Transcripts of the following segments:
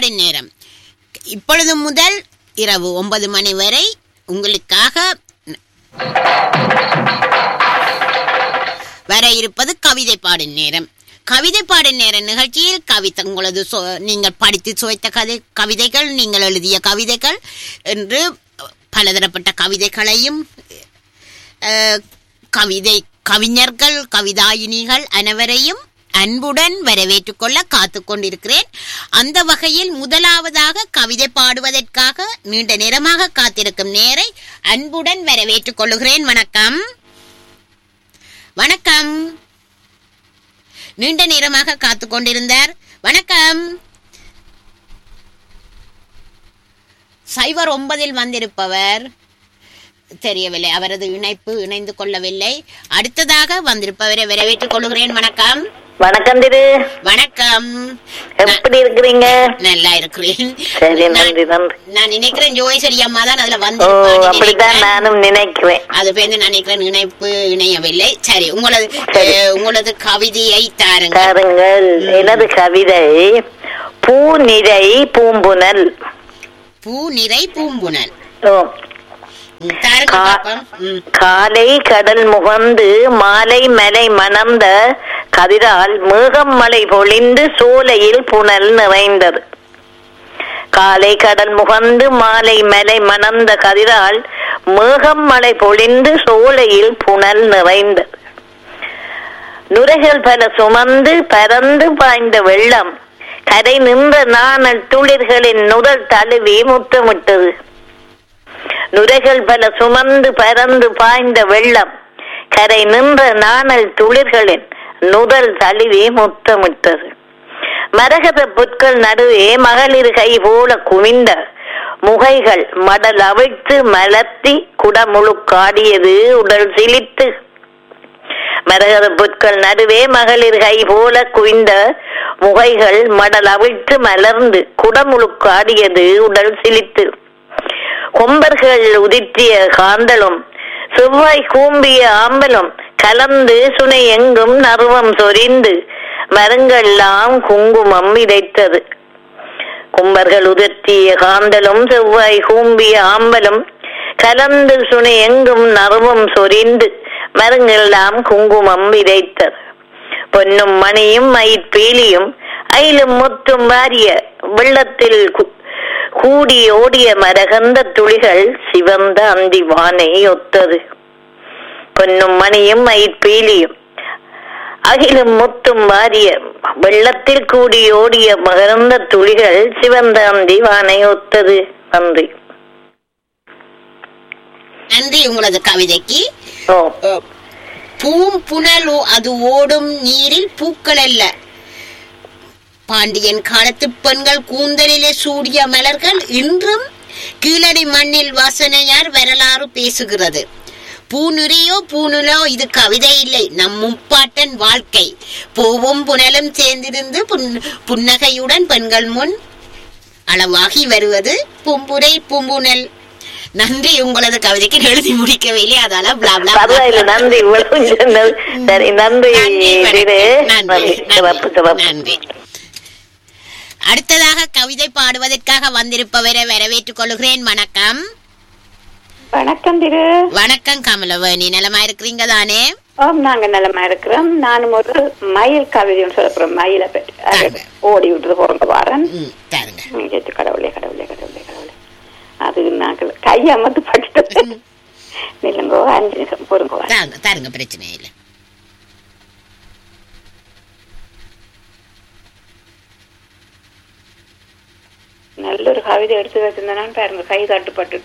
பாடும் நேரம் இப்பொழுது முதல் இரவு ஒன்பது மணி வரை உங்களுக்காக வர இருப்பது கவிதை பாடும் நேரம் கவிதை பாடும் நேர நிகழ்ச்சியில் கவிதை உங்களது சொ- நீங்கள் படித்து சுவைத்த கதை கவிதைகள் நீங்கள் எழுதிய கவிதைகள் என்று பலதரப்பட்ட கவிதைகளையும் அஹ், கவிதை கவிஞர்கள் கவிதாயினிகள் அனைவரையும் அன்புடன் வரவேற்றுக் கொள்ள காத்து கொண்டிருக்கிறேன் அந்த வகையில் முதலாவதாக கவிதை பாடுவதற்காக நீண்ட நேரமாக காத்திருக்கும் நேரை அன்புடன் வரவேற்றுக் கொள்ளுகிறேன் வணக்கம் வணக்கம் நீண்ட நேரமாக காத்து கொண்டிருந்தார் வணக்கம் சைபர் ஒன்பதில் வந்திருப்பவர் தெரியவில்லை அவரது இணைப்பு இணைந்து கொள்ளவில்லை அடுத்ததாக வந்திருப்பவரை வரவேற்றுக் கொள்கிறேன் வணக்கம் வணக்கம் திரு வணக்கம் எப்படி இருக்கிறீங்க நல்லா இருக்கிறேன் சரி நான்- நன்றி நன்றி நான் நினைக்கிறேன் ஜோய்சரி அம்மா தான் அதுல ஓ வந்து அப்படித்தான் நானும் நினைக்கிறேன் அது பேருந்து நான் நினைக்கிறேன் இணைப்பு இணையவில்லை சரி உங்களது சரி. அஹ், உங்களது கவிதையை தாருங்க பாருங்கள் எனது கவிதை பூ நிறை பூம்புனல் பூ நிறை பூம்புணல் ஓ ம், தாருங்க கா- பாப்போம் ம், காலை கடல் முகந்து மாலை மலை மணந்த கதிரால் மேகம் மழை பொழிந்து சோலையில் புனல் நிறைந்தது காலை கடல் முகந்து மாலை மலை மணந்த கதிரால் மேகம் மழை பொழிந்து சோலையில் புனல் நிறைந்தது நுரைகள் பல சுமந்து பறந்து பாய்ந்த வெள்ளம் கரை நின்ற நாணல் துளிர்களின் நுதல் தழுவி முத்தமிட்டது நுரைகள் பல சுமந்து பறந்து பாய்ந்த வெள்ளம் கரை நின்ற நாணல் துளிர்களின் நுதல் தழுவி முத்தமிட்டது மரகத புற்கள் நடுவே மகளிர் கை போல குவிந்த முகைகள் மடல் அவிழ்த்து மலர்த்தி குடமுழுக்காடியது உடல் சிலித்து மரகத புற்கள் நடுவே மகளிர் கை போல குவிந்த முகைகள் மடல் அவிழ்த்து மலர்ந்து குடமுழுக்காடியது உடல் சிலித்து கொம்பர்கள் உதிர்த்திய காந்தலும் செவ்வாய் கூம்பிய ஆம்பலும் கலந்து சுனை எங்கும் நறுவம் சொரிந்து மரங்கள்லாம் குங்குமம் விதைத்தது கும்பர்கள் உதிர்த்திய காந்தலும் செவ்வாய் கூம்பிய ஆம்பலும் கலந்து சுனை எங்கும் நறுவம் சொரிந்து மரங்கெல்லாம் குங்குமம் விதைத்தது பொன்னும் மணியும் மயிற்பீலியும் அயிலும் முத்தும் வாரிய வெள்ளத்தில் கு- கூடி ஓடிய மரகந்த துளிகள் சிவந்த அந்தி வானை ஒத்தது பொன்னும் மணியும் மயிற்பீலியும் அகிலும் முத்தும் வாரிய வெள்ளத்தில் கூடி ஓடிய மகரந்த துளிகள் சிவந்த அந்தி வானை ஒத்தது நன்றி நன்றி உங்களது கவிதைக்கு ஓ அஹ், பூம் புனல் ஓ- அது ஓடும் நீரில் பூக்கள் அல்ல பாண்டியன் காலத்து பெண்கள் கூந்தலிலே சூடிய மலர்கள் இன்றும் கீழடி மண்ணில் வாசனையார் வரலாறு பேசுகிறது பூநுரையோ பூணுலோ இது கவிதை இல்லை நம் முப்பாட்டன் வாழ்க்கை பூவும் புனலும் சேர்ந்திருந்து புன்- புன்னகையுடன் பெண்கள் முன் அளவாகி வருவது பூம்புரை பூம்புனல் நன்றி உங்களது கவிதைக்கு எழுதி முடிக்கவில்லை அதால blah blah blah. பரவாயில்ல நன்றி இவ்வளவு சொன்னது சரி நன்றி நன்றி, திரு வணக்கம். நன்றி, நன்றி சிவப்பு சிவப்பு நன்றி அடுத்ததாக கவிதை பாடுவதற்காக வந்திருப்பவரை வரவேற்றுக் கொள்கிறேன் வணக்கம் வணக்கம் திரு வணக்கம் கமலவேணி நலமா இருக்கிறீங்க தானே ஓம் நாங்க நலமா இருக்கிறோம் நானும் ஒரு மயில் கவிதையும் சொல்ல போறேன் மயிலை பற்றி அது தாங்க. ஓடி விட்டுறது பிறந்த வாரன் ம் தாருங்க கடவுளே கடவுளே கடவுளே கடவுளே அது நாங்கள் கையமத்து படித்தது நில்லுங்கோ அஞ்சு நிமிஷம் பொறுங்கோ தாருங்க தாருங்க பிரச்சனை இல்லை நல்ல ஒரு கவிதை எடுத்து வச்சிருந்தேன் பாருங்க கை தட்டுப்பட்டு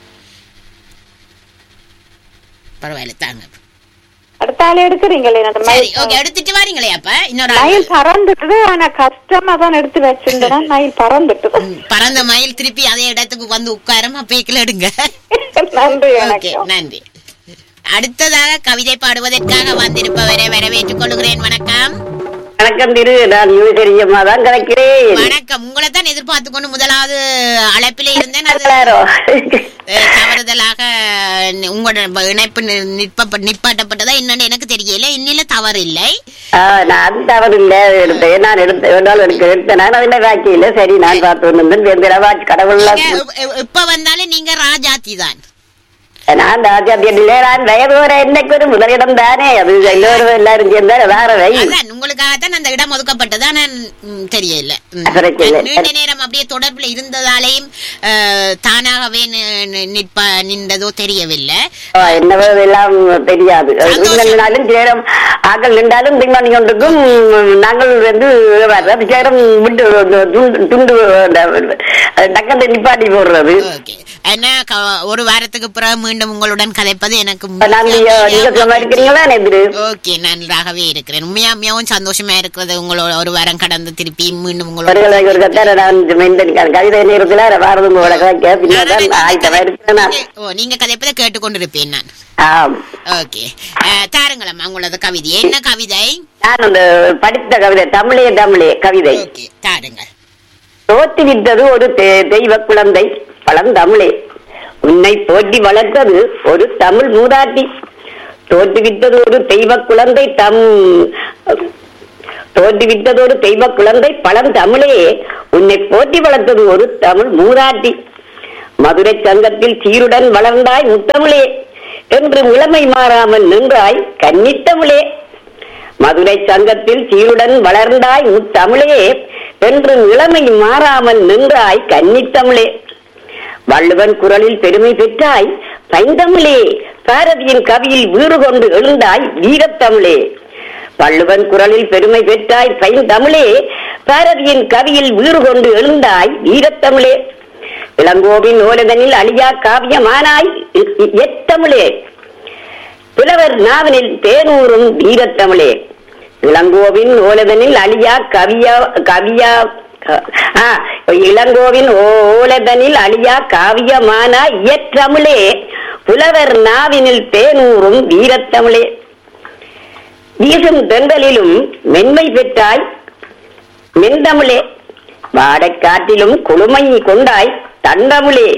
பரவாயில்ல தாங்க அடுத்த ஆள் எடுக்கிறீங்களே அந்த சரி மயில் ஓகே எடுத்துட்டு வாரீங்களே அப்ப இன்னொரு ஆள். மயில் பறந்துட்டுது ஆனா கஷ்டமா தான் எடுத்து வச்சிருந்தேன் மயில் பறந்துட்டுது ம், பறந்த மயில் திருப்பி அதே இடத்துக்கு வந்து உட்காரம் அப்பேக்கில் எடுங்க நன்றி ஓகே வணக்கம் நன்றி அடுத்ததாக கவிதை பாடுவதற்காக வந்திருப்பவரை வரவேற்றுக் கொள்கிறேன் வணக்கம் வணக்கம் திரு நான் யூசரியம்மா தான் கிடைக்கிறேன் வணக்கம் உங்களை தான் எதிர்பார்த்து கொண்டு முதலாவது அழைப்பிலே இருந்தேன் அது எல்லாரோ. அஹ், தவறுதலாக நி- உங்களோட இணைப்பு நி- நிற்ப நிப்பாட்டப்பட்டதா என்னன்னு எனக்கு தெரியல இன்னில தவறு இல்லை ஆ, நான் தவறு இல்ல எடுத்தேன் நான் எடுத்தேன் ஒரு நாள் எடுக்க எடுத்தேன் நான் அதில் வாக்கியில சரி நான் பார்த்து வந்திருந்தேன் வாட்ச் கடவுள்ல நீங்க இப்- இப்- இப்ப வந்தாலும் நீங்க ராஜாத்தி தான் நான் ராஜாத்தியில நான் வயது வர என்னைக்கு ஒரு முதலிடம் தானே அது எல்லோரும் எல்லாரும் சேர்ந்தா வேற வை அதான் உங்களுக்காகத்தான் அந்த இடம் ஒதுக்கப்பட்டதா நான் ம், தெரியல ம். தெரியல. நீண்ட நேரம் அப்படியே தொடர்புல இருந்ததாலேயும் அஹ், தானாகவே நி- நி- நிற்ப நின்றதோ தெரியவில்லை ஆ, என்னவோ எல்லாம் தெரியாது சந்தோஷம். நின்றாலும் சேரம் ஆக்கள் நின்றாலும் திங்கி கொண்டிருக்கும் நாங்கள் வந்து வர்ற சேரம் விட்டு துண்டு- துண்டு டக்கத்தை நிப்பாட்டி போடுறது ஓகே என்ன க- ஒரு வாரத்துக்கு பிறகு மீண்டும் உங்களுடன் கதைப்பது எனக்கு நான் நீங்க நீங்க சும்மா இருக்கிறீங்களா எதிரு ஓகே நன்றாகவே இருக்கிறேன் உண்மையா மிகவும் சந்தோஷமா இருக்கிறது உங்களோட ஒரு வாரம் கடந்து திருப்பி மீண்டும் உங்களோட வருகளை ஒரு கத்தார நான் மெயின்டென் கவிதை நேரத்துல வாரதும் போல கேட்க பின்னாதான் ஆயிட்டமா இருக்கிறேன் நான். நீங்க- ஓ நீங்க கதைப்பதை கேட்டுக்கொண்டிருப்பேன் நான் ஆம் ஓகே தாருங்களம்மா உங்களது கவிதை என்ன கவிதை நான் அந்த படித்த கவிதை தமிழே தமிழே கவிதை ஓகே தாருங்கள் தோற்றுவித்தது ஒரு தெ- தெய்வ குழந்தை பழந்தமிழே உன்னை போற்றி வளர்த்தது ஒரு தமிழ் மூதாட்டி தோற்றுவித்தது ஒரு தெய்வ குழந்தை தம் தோற்றுவித்தது ஒரு தெய்வ குழந்தை பழந்தமிழே உன்னை போற்றி வளர்த்தது ஒரு தமிழ் மூதாட்டி மதுரை சங்கத்தில் சீருடன் வளர்ந்தாய் முத்தமிழே என்று இளமை மாறாமல் நின்றாய் கன்னித்தமிழே மதுரை சங்கத்தில் சீருடன் வளர்ந்தாய் முத்தமிழே என்று இளமை மாறாமல் நின்றாய் கன்னித்தமிழே வள்ளுவன் குரலில் பெருமை பெற்றாய் பைந்தமிழே பாரதியின் கவியில் வீறு கொண்டு எழுந்தாய் வீரத்தமிழே வள்ளுவன் குரலில் பெருமை பெற்றாய் பைந்தமிழே பாரதியின் கவியில் வீறு கொண்டு எழுந்தாய் வீரத்தமிழே இளங்கோவின் ஓலதனில் அழியா காவியமானாய் இ- இ- எத்தமிழே புலவர் நாவனில் தேனூரும் வீரத்தமிழே இளங்கோவின் ஓலதனில் அழியா கவியா கவியா க- ஆ, இளங்கோவின் ஓலதனில் அழியா காவியமான இயற்றமிழே புலவர் நாவினில் தேனூரும் வீரத்தமிழே வீசும் தென்றலிலும் மென்மை பெற்றாய் மென்தமிழே வாடைக்காட்டிலும் குளுமை கொண்டாய் தண்டமிழே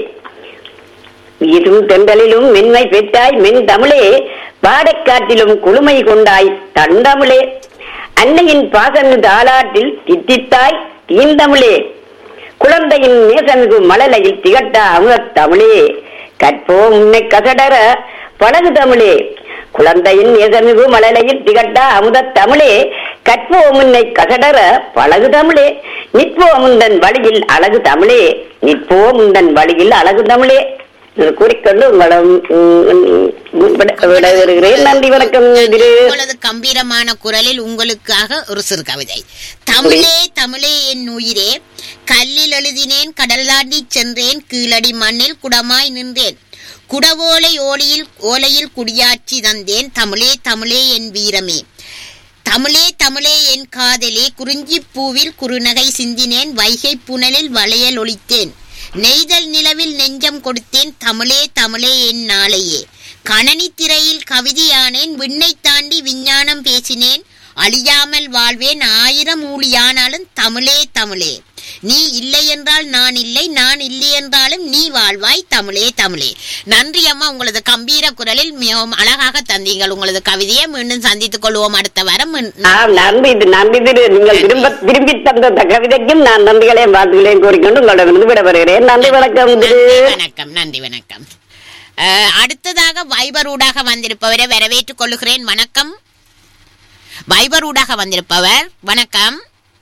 வீசும் தென்றலிலும் மென்மை பெற்றாய் மென் தமிழே வாடைக்காட்டிலும் குளுமை கொண்டாய் தண்டமிழே அன்னையின் பாசமிகு தாளாட்டில் தித்தித்தாய் தீந்தமிழே குழந்தையின் நேசமிகு மழலையில் திகட்டா அமுதத் தமிழே கற்போம் உன்னை கசடர பழகு தமிழே குழந்தையின் நேசமிகு மழலையில் திகட்டா அமுதத் தமிழே கற்போம் உன்னை கசடர பழகு தமிழே நிற்போம் உந்தன் வழியில் அழகு தமிழே நிற்போம் உந்தன் வழியில் அழகு தமிழே இது கூறிக்கொண்டு உங்களிடம் ம், ம், விட- விடைபெறுகிறேன் நன்றி வணக்கம் திரு உங்களது கம்பீரமான குரலில் உங்களுக்காக ஒரு சிறு கவிதை தமிழே தமிழே என் உயிரே கல்லில் எழுதினேன் கடல் தாண்டி சென்றேன் கீழடி மண்ணில் குடமாய் நின்றேன் குடவோலை ஓலையில் ஓலையில் குடியாட்சி தந்தேன் தமிழே தமிழே என் வீரமே தமிழே தமிழே என் காதலே குறிஞ்சிப் பூவில் குறுநகை சிந்தினேன் வைகை புனலில் வளையல் ஒளித்தேன் நெய்தல் நிலவில் நெஞ்சம் கொடுத்தேன் தமிழே தமிழே என் நாளையே கணனி திரையில் கவிதையானேன் விண்ணை தாண்டி விஞ்ஞானம் பேசினேன் அழியாமல் வாழ்வேன் ஆயிரம் ஊழியானாலும் தமிழே தமிழே நீ இல்லை என்றால் நான் இல்லை நான் இல்லை என்றாலும் நீ வாழ்வாய் தமிழே தமிழே நன்றி அம்மா உங்களது கம்பீர குரலில் மிகவும் அழகாக தந்தீங்கள் உங்களது கவிதையை மீண்டும் சந்தித்துக் கொள்வோம் அடுத்த வாரம் மீண்டும் ஆம் நன்றி இது நன்றி திரு நீங்கள் திரும்ப திரும்பி தந்த இந்த கவிதைக்கும் நான் நன்றிகளையும் வாழ்த்துக்களையும் கூறிக்கொண்டு உங்களிடமிருந்து விடைபெறுகிறேன் நன்றி வணக்கம் திரு நன்றி வணக்கம் நன்றி வணக்கம் அஹ், அடுத்ததாக வைபர் ஊடாக வந்திருப்பவரை வரவேற்றுக் கொள்ளுகிறேன் வணக்கம் வைபர் ஊடாக வந்திருப்பவர் வணக்கம்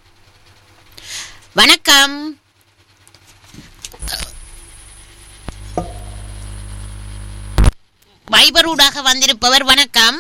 வணக்கம் வைபர் ஊடாக வந்திருப்பவர் வணக்கம்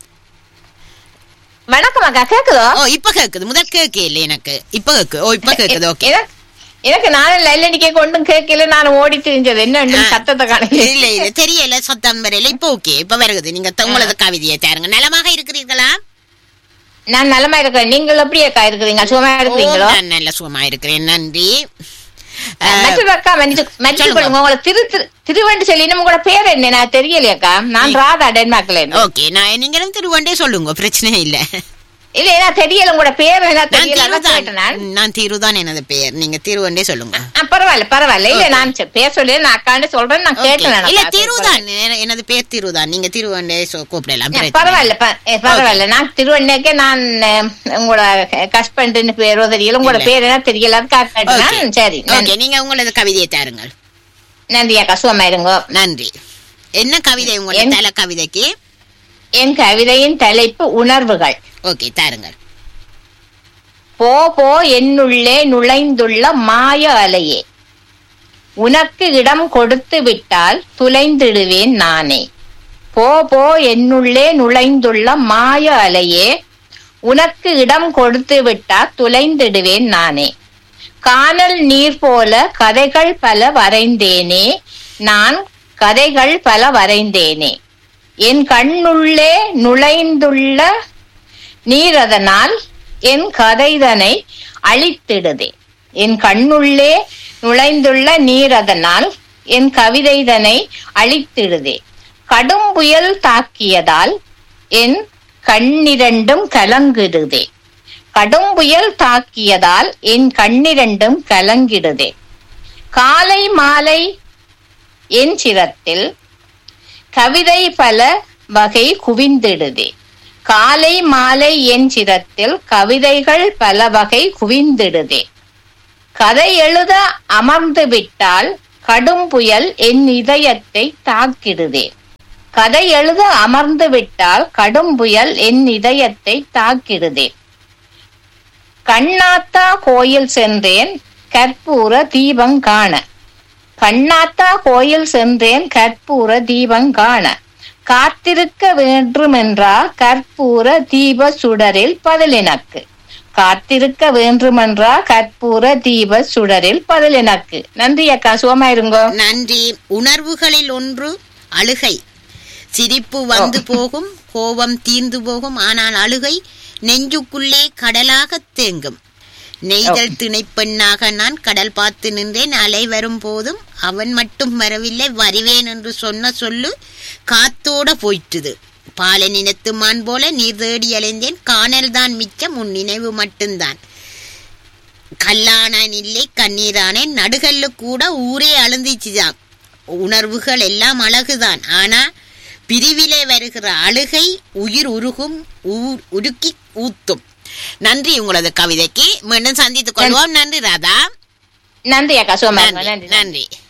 வணக்கம் அக்கா கேக்குதோ ஓ இப்ப கேக்குது முதல் கேட்க இல்லை எனக்கு இப்ப கேக்கு ஓ இப்ப கேக்குது ஓகே எனக்கு- எனக்கு நானும் லைன் அடிக்க கொண்டும் கேட்கல நான் ஓடி தெரிஞ்சது என்ன சத்தத்தை காணல இல்ல இல்ல தெரியல சத்தம் வரையில இப்ப ஓகே இப்ப வருகுது நீங்க த- உங்களது கவிதையை தாருங்க நலமாக இருக்கிறீர்களா நான் நலமா இருக்கிறேன் நீங்கள் எப்படி அக்கா இருக்கிறீங்க சுகமா இருக்கிறீங்களோ ஓ, நான் நல்ல சுகமா இருக்கிறேன் நன்றி அஹ், மற்ற அக்கா மன்னிச்சு மன்னிச்சு சொல்லுங்க. கொள்ளுங்க உங்களை திரு திரு- திருவண்டு செல்லினும் உங்களோட பேர் என்ன நான் தெரியலையாக்கா நான் ராதா டென்மார்க்ல இருந்து. ஓகே நான் நீங்களும் திருவண்டே சொல்லுங்க பிரச்சனை இல்ல இல்ல என்ன தெரியல உங்களோட பேர் என்ன நான் தெரியல அதான் தீருதான் கேட்டேன் நான். நான் தீருதான் எனது பெயர் நீங்க தீருவண்டே சொல்லுங்க ஆ, பரவாயில்ல பரவாயில்ல இல்ல நான் சரி, பேர் சொல்லி நான் அக்காண்டு சொல்றேன் நான் Okay. கேட்டேன் இல்ல நான் தீருதான் என- எனது பேர் தீருதான் நீங்க தீருவண்டே சொ- கூப்பிடலாம் ஆ, பிரச்சனை பரவாயில்ல ப- ஏ, பரவாயில்ல நான் திருவண்ணேக்கே நான் அஹ், உங்களோட ஹஸ்பண்ட்னு பேரோ தெரியல உங்களோட இல்ல. பேர் என்ன தெரியல அதுக்காக Okay. கேட்டேன் சரி ஓகே நன்றி. நீங்க உங்களது கவிதையை தாருங்கள் நன்றி அக்கா சுகமா இருங்கோ நன்றி என்ன கவிதை உங்களோட என்- தல கவிதைக்கு என் கவிதையின் தலைப்பு உணர்வுகள் ஓகே தாருங்கள் போ போ என்னுள்ளே நுழைந்துள்ள மாய அலையே உனக்கு இடம் கொடுத்து விட்டால் துளைந்திடுவேன் நானே போ போ என்னுள்ளே நுழைந்துள்ள மாய அலையே உனக்கு இடம் கொடுத்து விட்டால் துளைந்திடுவேன் நானே கானல் நீர் போல கதைகள் பல வரைந்தேனே நான் கதைகள் பல வரைந்தேனே என் கண்ணுள்ளே நுழைந்துள்ள நீர் அதனால் என் கதைதனை அழித்திடுதே என் கண்ணுள்ளே நுழைந்துள்ள நீர் அதனால் என் கவிதைதனை அழித்திடுதே கடும் புயல் தாக்கியதால் என் கண்ணிரண்டும் கலங்கிடுதே கடும் புயல் தாக்கியதால் என் கண்ணிரண்டும் கலங்கிடுதே காலை மாலை என் சிரத்தில் கவிதை பல வகை குவிந்திடுதே காலை மாலை என் சிரத்தில் கவிதைகள் பல வகை குவிந்திடுதே கதை எழுத அமர்ந்து விட்டால் கடும் புயல் என் இதயத்தை தாக்கிடுதே கதை எழுத அமர்ந்து விட்டால் கடும் புயல் என் இதயத்தை தாக்கிடுதே கண்ணாத்தா கோயில் சென்றேன் கற்பூர தீபம் காண கண்ணாத்தா கோயில் சென்றேன் கற்பூர தீபம் காண காத்திருக்க வேண்டுமென்றா கற்பூர தீப சுடரில் பதிலெனக்கு காத்திருக்க வேண்டுமென்றா கற்பூர தீப சுடரில் பதிலெனக்கு நன்றி அக்கா சுகமா இருங்கோ நன்றி உணர்வுகளில் ஒன்று அழுகை சிரிப்பு வந்து போகும் கோபம் தீர்ந்து போகும் ஆனால் அழுகை நெஞ்சுக்குள்ளே கடலாக தேங்கும் நெய்தல் திணைப்பெண்ணாக நான் கடல் பார்த்து நின்றேன் அலை வரும் போதும் அவன் மட்டும் வரவில்லை வருவேன் என்று சொன்ன சொல்லு காத்தோட போயிட்டுது பாலை நினைத்து மான் போல நீர் தேடி அலைந்தேன் காணல் தான் மிச்சம் உன் நினைவு மட்டும்தான் கல்லானான் இல்லை கண்ணீரானேன் நடுகல்லு கூட ஊரே அழுந்திச்சுதான் உணர்வுகள் எல்லாம் அழகுதான் ஆனா பிரிவிலே வருகிற அழுகை உயிர் உருகும் ஊ- உருக்கி ஊத்தும் நன்றி உங்களது கவிதைக்கு மீண்டும் சந்தித்துக் கொள்வோம் நன்றி ராதா நன்றி அக்கா சுகமா இருங்கோ நன்றி நன்றி நன்றி